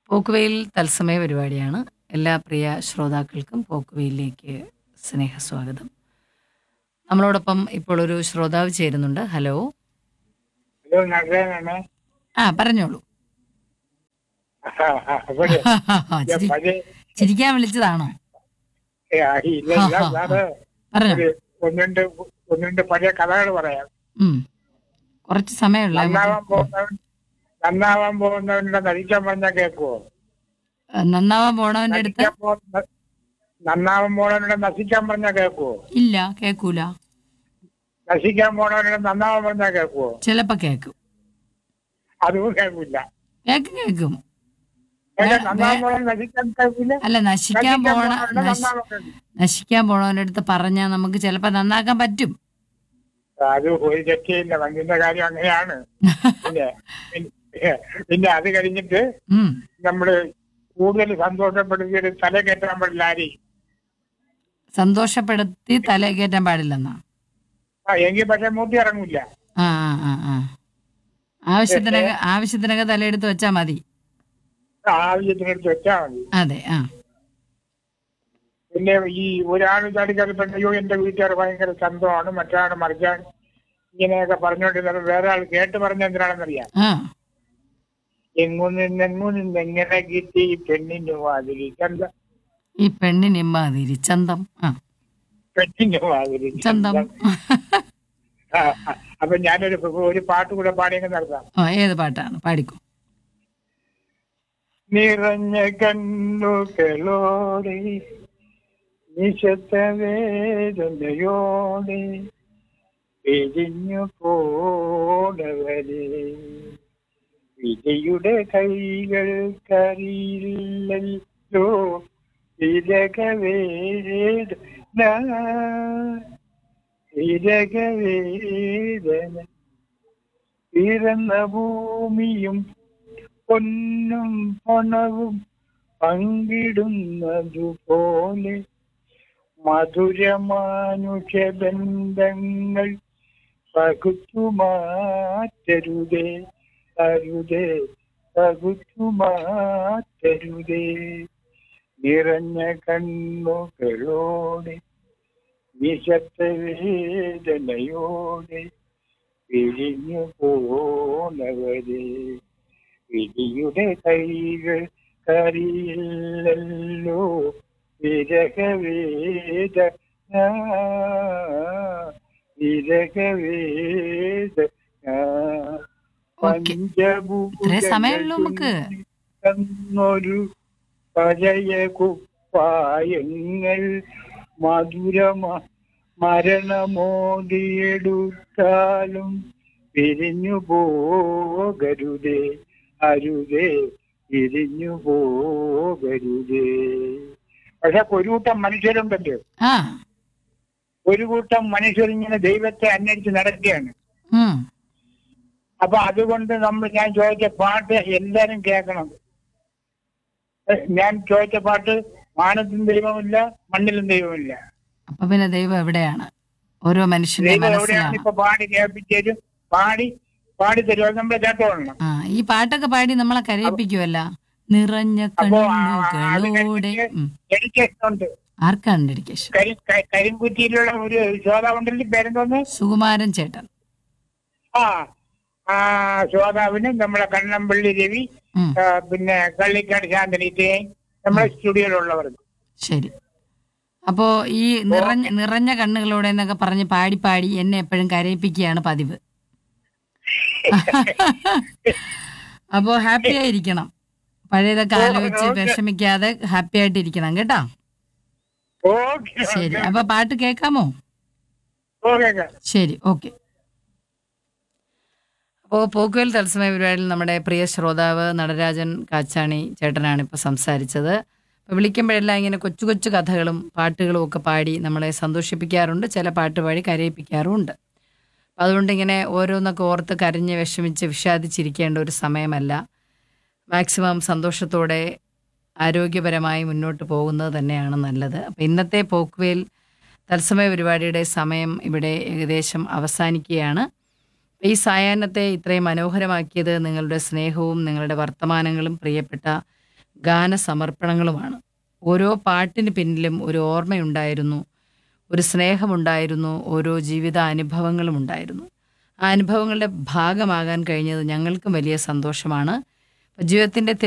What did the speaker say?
പോക്കുവെയിൽ തത്സമയ പരിപാടിയാണ് എല്ലാ പ്രിയ ശ്രോതാക്കൾക്കും പോക്കുവെയിലേക്ക് സ്നേഹസ്വാഗതം നമ്മളോടൊപ്പം ഇപ്പോൾ ഒരു ശ്രോതാവ് ചേരുന്നുണ്ട് ഹലോ ഹലോ നഗരനാണ് ആ പറഞ്ഞോളൂ അവിടെ ചിരി- പഴയ ചിരിക്കാൻ വിളിച്ചതാണോ ഏ, ആ, ഇല്ല ഇല്ല സാറ് പറഞ്ഞോ ഒരു ഒന്നുണ്ട് ഒന്നുണ്ട് പഴയ കഥകൾ പറയാം ഉം കുറച്ച് സമയമുള്ള നന്നാവാൻ പോകുന്നവൻ നന്നാവാൻ പോകുന്നവന്റെ നടിക്കാൻ പറഞ്ഞാൽ കേൾക്കുവോ നന്നാവാൻ പോണവന്റെ അടുത്ത് നടിക്കാൻ പോകുന്ന നന്നാവാൻ പോണവരുടെ നശിക്കാൻ പറഞ്ഞാൽ കേൾക്കുവോ ഇല്ല കേക്കൂല നശിക്കാൻ പോണവരുടെ നന്നാവാൻ പറഞ്ഞാൽ കേൾക്കുവോ ചിലപ്പോ കേക്കും അതും കേൾക്കില്ല കേക്കും കേക്കും ഏതാ വേ- നന്നാവാൻ പോണവൻ നശിക്കാൻ കേൾക്കില്ല അല്ല നശിക്കാൻ നശിക്കാൻ പോണ പോണവരുടെ നശി- നന്നാവാൻ കേൾക്കും. നശിക്കാൻ പോണവന്റെ അടുത്ത് പറഞ്ഞാൽ നമുക്ക് ചിലപ്പോ നന്നാക്കാൻ പറ്റും അത് ഒരു രക്ഷയില്ല വണ്ടിന്റെ കാര്യം അങ്ങനെയാണ് പിന്നെ പിന്നെ- പിന്നെ അത് കഴിഞ്ഞിട്ട് ഉം നമ്മള് കൂടുതൽ സന്തോഷപ്പെടുത്തിയൊരു തല കയറ്റാൻ പാടില്ല ആരെയും സന്തോഷപ്പെടുത്തി തല കയറ്റാൻ പാടില്ലെന്നാ ആ എങ്കിൽ പക്ഷെ മൂത്തി ഇറങ്ങൂല ആ ആ ആ ആ ആവശ്യത്തിനൊക്കെ ആവശ്യത്തിനൊക്കെ തലയെടുത്ത് വെച്ചാ മതി ആവശ്യത്തിനടുത്ത് വെച്ചാൽ മതി അതെ ആ പിന്നെ ഈ ഒരാൾ ചാടിക്കറിപ്പോ അയ്യോ എന്റെ വീട്ടുകാർ ഭയങ്കര ചന്തമാണ് മറ്റൊരാൾ മറിച്ചാൻ ഇങ്ങനെയൊക്കെ പറഞ്ഞോണ്ടിരുന്നത് വേറെ ആൾ കേട്ട് പറഞ്ഞ എന്തിനാണെന്നറിയാം ആ എങ്ങു നിന്ന് എങ്ങു നിന്ന് എങ്ങനെ കിട്ടി ഈ പെണ്ണിന്റെ മാതിരി ചന്ത ഈ പെണ്ണിന് ഇമ്മാതിരി ചന്തം ആ പെണ്ണിന്റെ മാതിരി ചന്തം ആ, ആ. അപ്പൊ ഞാനൊരു ഒരു പാട്ട് കൂടെ പാടിയെങ്കിൽ നടത്താം ആ ഏത് പാട്ടാണ് പാടിക്കോ നിറഞ്ഞ കണ്ണുകളോടെ നിശബ്ദ വേദനയോടെ പിരിഞ്ഞു പോടവരെ വിജയുടെ കൈകൾ കറിയില്ലല്ലോ തിരകവേദന തിരകവേദന പിറന്ന ഭൂമിയും പൊന്നും പണവും പങ്കിടുന്നതുപോലെ മധുരമാനുഷ ബന്ധങ്ങൾ പകുത്തു മാറ്റരുതേ അരുതേ പകുത്തു മാറ്റരുതേ നിറഞ്ഞ കണ്ണുകളോടെ നിശബ്ദ വേദനയോടെ പിരിഞ്ഞു പോണവരെ വിധിയുടെ കൈകൾ കറിയില്ലല്ലോ വിരകവേദ വിരകവേദ ഓക്കേ. ഇത്രേ സമയമുള്ളൂ നമുക്ക്. തന്നൊരു പഴയ കുപ്പായങ്ങൾ മധുരമ മരണമോടിയെടുത്താലും പിരിഞ്ഞു പോകരുതേ അരുതേ പിരിഞ്ഞു പോകരുതേ പക്ഷെ ഒരു കൂട്ടം മനുഷ്യരുണ്ടല്ലോ ആ ഒരു കൂട്ടം മനുഷ്യരിങ്ങനെ ദൈവത്തെ അന്വേഷിച്ച് നടക്കുകയാണ് ഉം അപ്പൊ അതുകൊണ്ട് നമ്മൾ ഞാൻ ചോദിച്ച പാട്ട് എല്ലാരും കേൾക്കണം ഏ, ഞാൻ ചോദിച്ച പാട്ട് മാനത്തും ദൈവമില്ല മണ്ണിലും ദൈവമില്ല അപ്പൊ പിന്നെ ദൈവം എവിടെയാണ് ഓരോ മനുഷ്യന്റെ ദൈവം എവിടെയാണ് മനസ്സിലാണ് ഇപ്പൊ പാടി കേൾപ്പിച്ചേരും പാടി പാടി തരും അത് നമ്മൾ കേട്ടോളണം ആ ഈ പാട്ടൊക്കെ പാടി നമ്മളെ കരയിപ്പിക്കുമല്ല നിറഞ്ഞ അപ്പോ ആ, അത് കണ്ണുകളോടെ കഴിഞ്ഞിട്ട് ഉം. ഡെഡിക്കേഷൻ ആർക്കാണ് ഡെഡിക്കേഷൻ കരി ക- കരിങ്കുറ്റിയിലുള്ള ഒരു ശ്രോതാവുണ്ടല്ലോ പേരെന്തോന്ന് സുകുമാരൻ ചേട്ടൻ ആ ആ ശ്രോതാവിന് നമ്മളെ കണ്ണമ്പള്ളി രവി ഉം ആ, പിന്നെ കള്ളിക്കാട് ശാന്തനി ഇത്രയും നമ്മളെ സ്റ്റുഡിയോയിലുള്ളവർക്ക് ശരി അപ്പോ ഈ നിറഞ്ഞ നിറഞ്ഞ കണ്ണുകളോടെ എന്നൊക്കെ പറഞ്ഞ് പാടി പാടി എന്നെ എപ്പോഴും കരയിപ്പിക്കുകയാണ് പതിവ് അപ്പോ ഹാപ്പി ആയിരിക്കണം പഴയതൊക്കെ ആലോചിച്ച് വിഷമിക്കാതെ ഹാപ്പി ആയിട്ടിരിക്കണം കേട്ടോ ഓക്കെ ശരി അപ്പൊ പാട്ട് കേൾക്കാമോ ഓക്കെ ശരി ഓക്കെ അപ്പോൾ പോക്കുവൽ തത്സമയ പരിപാടിയിൽ നമ്മുടെ പ്രിയ ശ്രോതാവ് നടരാജൻ കാച്ചാണി ചേട്ടനാണ് ഇപ്പോൾ സംസാരിച്ചത് അപ്പോൾ വിളിക്കുമ്പോഴെല്ലാം ഇങ്ങനെ കൊച്ചു കൊച്ചു കഥകളും പാട്ടുകളും ഒക്കെ പാടി നമ്മളെ സന്തോഷിപ്പിക്കാറുണ്ട് ചില പാട്ട് പാടി കരയിപ്പിക്കാറുമുണ്ട് അപ്പം അതുകൊണ്ട് ഇങ്ങനെ ഓരോന്നൊക്കെ ഓർത്ത് കരഞ്ഞ് വിഷമിച്ച് വിഷാദിച്ചിരിക്കേണ്ട ഒരു സമയമല്ല മാക്സിമം സന്തോഷത്തോടെ ആരോഗ്യപരമായി മുന്നോട്ട് പോകുന്നത് തന്നെയാണ് നല്ലത് അപ്പം ഇന്നത്തെ പോക്കുവേൽ തത്സമയ പരിപാടിയുടെ സമയം ഇവിടെ ഏകദേശം അവസാനിക്കുകയാണ് ഈ സായാഹ്നത്തെ ഇത്രയും മനോഹരമാക്കിയത് നിങ്ങളുടെ സ്നേഹവും നിങ്ങളുടെ വർത്തമാനങ്ങളും പ്രിയപ്പെട്ട ഗാനസമർപ്പണങ്ങളുമാണ് ഓരോ പാട്ടിന് പിന്നിലും ഒരു ഓർമ്മയുണ്ടായിരുന്നു ഒരു സ്നേഹമുണ്ടായിരുന്നു ഓരോ ജീവിതാനുഭവങ്ങളും ഉണ്ടായിരുന്നു ആ അനുഭവങ്ങളുടെ ഭാഗമാകാൻ കഴിഞ്ഞത് ഞങ്ങൾക്കും വലിയ സന്തോഷമാണ് ജീവിതത്തിൻ്റെ